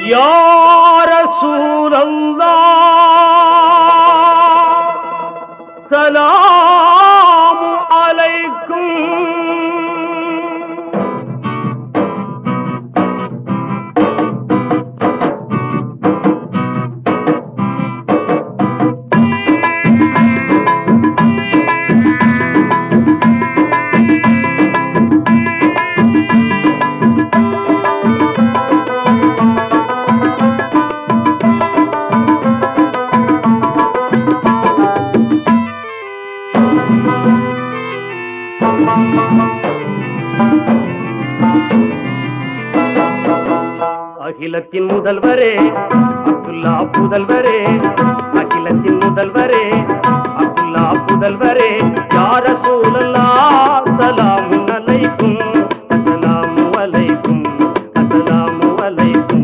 يا رسول الله سلام عليكم அகிலத்தின் முதல்வரே அப்துல்லா புதல்வரே அகிலத்தின் முதல்வரே அப்துல்லா புதல்வரே யார சூழல்லா சலாமு அலைக்கும் அஸ்ஸலாமு அலைக்கும் அஸ்ஸலாமு அலைக்கும்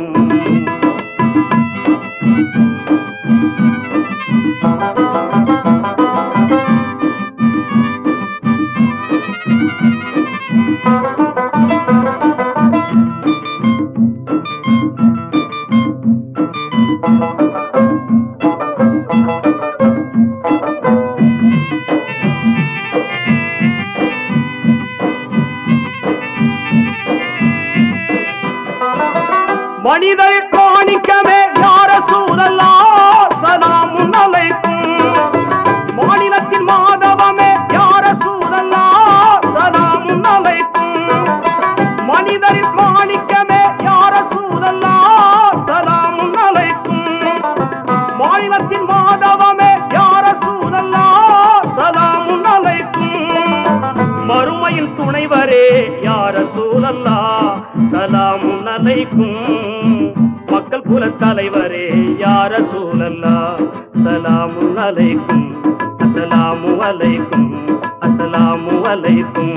மனிதர் காணிக்கவே யார சூழல்லா சலாமுன் அலைக்கும் மாநிலத்தின் மாதவமே யார சூழல்லா சலாமுன் அலைக்கும் மனிதரின் மாணிக்கமே யார சூழல்லா சலாமுன் அலைக்கும் மாநிலத்தின் மாதவமே யார சூழல்லா சலாமுன் அலைக்கும் மறுமையில் துணைவரே யார சூழல்லா சலாமுன் அலைக்கும் மக்கள் குல தலைவரே யார சூழல்லா சலாமுன் அலைக்கும் அஸ்ஸலாமு அலைக்கும் அஸ்ஸலாமு அலைக்கும்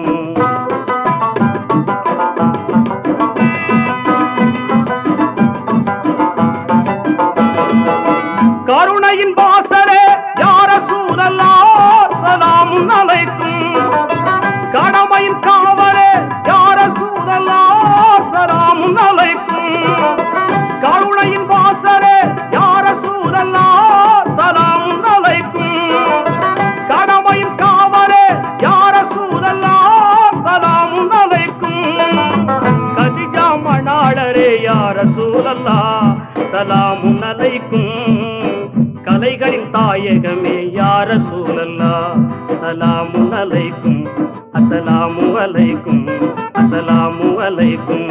கருணையின் வாசரே யார சூழல்லா சலாமுன் அலைக்கும் கடமையின் காவலே யார சூழல்லா சலாமுன் அலைக்கும் கருணையின் வாசரே யார சூழல்லா சலாமுன் அலைக்கும் கடமையின் காவலே யார சூழல்லா சலாமுன் அலைக்கும் கதிஜா மணாளரே யார சூழல்லா சலாமுன் அலைக்கும் கலைகளின் தாயகமே யார சூழல்லா சலாமுன் அலைக்கும் அஸ்ஸலாமு அலைக்கும் அஸ்ஸலாமு அலைக்கும்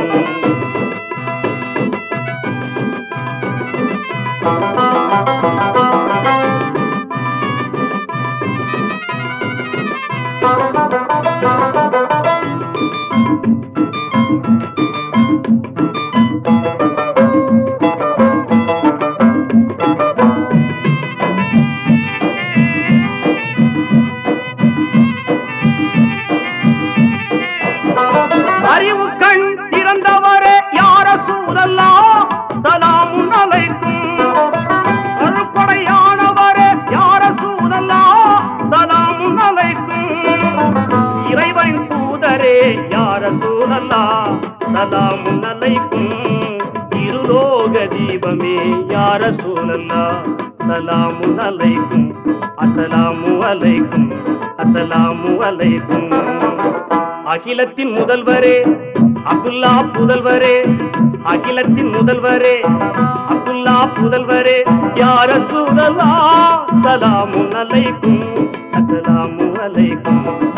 அறிவு கண் திறந்தவரே யார சூழல்லா சலாமுன் அலைக்கும் அருப்படையானவரே யார சூழல்லா சலாமுன் அலைக்கும் இறைவனின் தூதரே யார சூழல்லா சலாமுன் அலைக்கும் இருலோக தீபமே யார சூழல்லா சலாமுன் அலைக்கும் அஸ்ஸலாமு அலைக்கும் அஸ்ஸலாமு அலைக்கும் அகிலத்தின் முதல்வரே அப்துல்லா புதல்வரே அகிலத்தின் முதல்வரே அப்துல்லா புதல்வரே யார சூழலா சலாமு அலைக்கும் அஸ்ஸலாமு அலைக்கும்